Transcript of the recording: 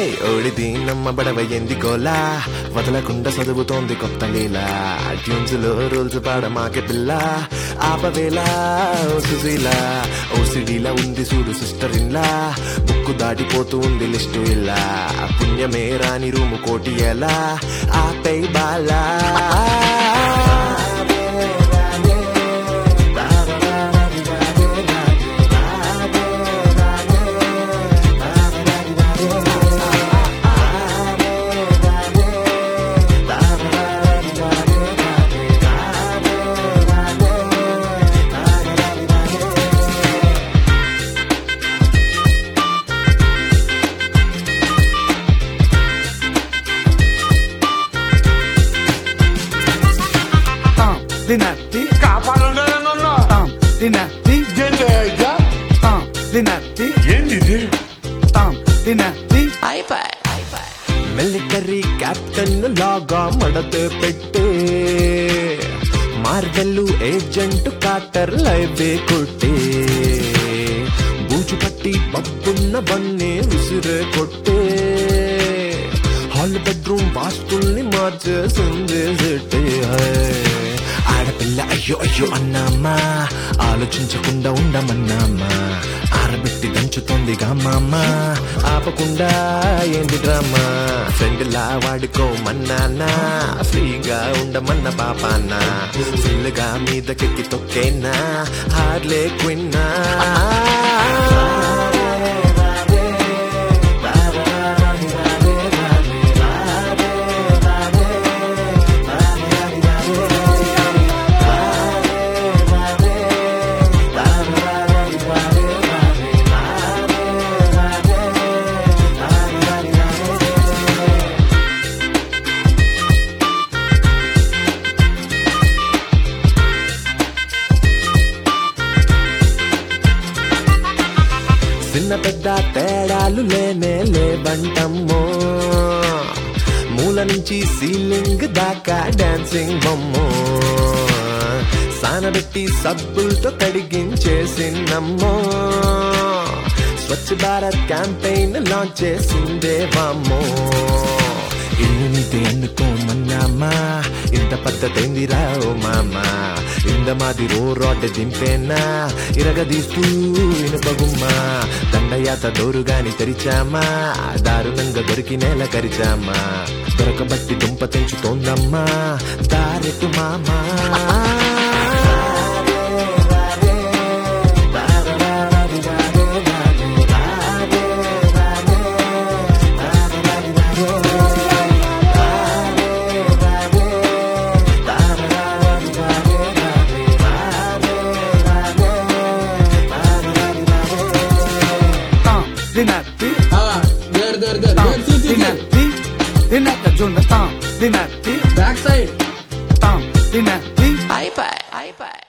ఓడిది నమ్మ బడవ ఎందుకోలా వదలకుండా చదువుతోంది కొత్త లీల ట్యూన్స్ లో రూల్స్ పాడ మాకే పిల్ల ఆపవేలా ఓ సుశీల ఓ సిడీలా ఉంది చూడు సిస్టర్ ఇన్లా బుక్కు దాటిపోతూ ఉంది లిస్టు ఇలా పుణ్యమే రాని రూము కోటి ఎలా ఆపై బాలా Tam, dinatti, కాపాడండి నన్ను tam, dinatti, ఏంటి అయ్యా tam, dinatti, ఏంది ఇది tam, dinatti. మిలిటరీ కెప్టెన్ లాగా మడత పెట్టే మార్వెల్లు ఏజెంట్ కాటర్ లైవే కొట్టే బూజు పట్టి పప్పున్న బన్నే విసిరే కొట్టే హాల్ బెడ్రూమ్ వాస్తుల్ని మార్చేసింది సెట్టే ఆడపిల్ల అయ్యో అయ్యో అన్నామా ఆలోచించకుండా ఉండమన్నామా ఆరబెట్టి దంచుతోంది మామ ఆపకుండా ఏంది డ్రామా ఫ్రెండ్ లా వాడుకోమన్నానా ఫ్రీగా ఉండమన్న పాపాన ఫుల్గా మీదకెక్కి తొక్కేనా హార్లే క్విన్నా చిన్న పెద్ద తేడాలు లేనే లేవంటమ్మో మూల నుంచి సీలింగ్ దాకా డాన్సింగ్ బొమ్మో సానబెట్టి సబ్బులతో కడిగించేసినమ్మో స్వచ్ఛ భారత్ క్యాంపెయిన్ లాంచ్ చేసిందే వామ్మో ఇల్లు నీతి అనుకోమన్నామా ఇంత పద్ధతైందిరా ఓ మామా ఇంద మాది రో రాడ్ దింపేనా ఇరగదీస్తూ ఇనుపగుమ్మా దండయాత దోరుగాని తెరిచామా దారుణంగా దొరికి నేల కరిచామా దొరకబట్టి దుంప తెంచుతోందమ్మా దారెట్టు మామా Tam, dinatti, there there there tam, there చూసి dinatti, dinatti, giorno, tam, dinatti, back side tam, dinatti. iPad, iPad.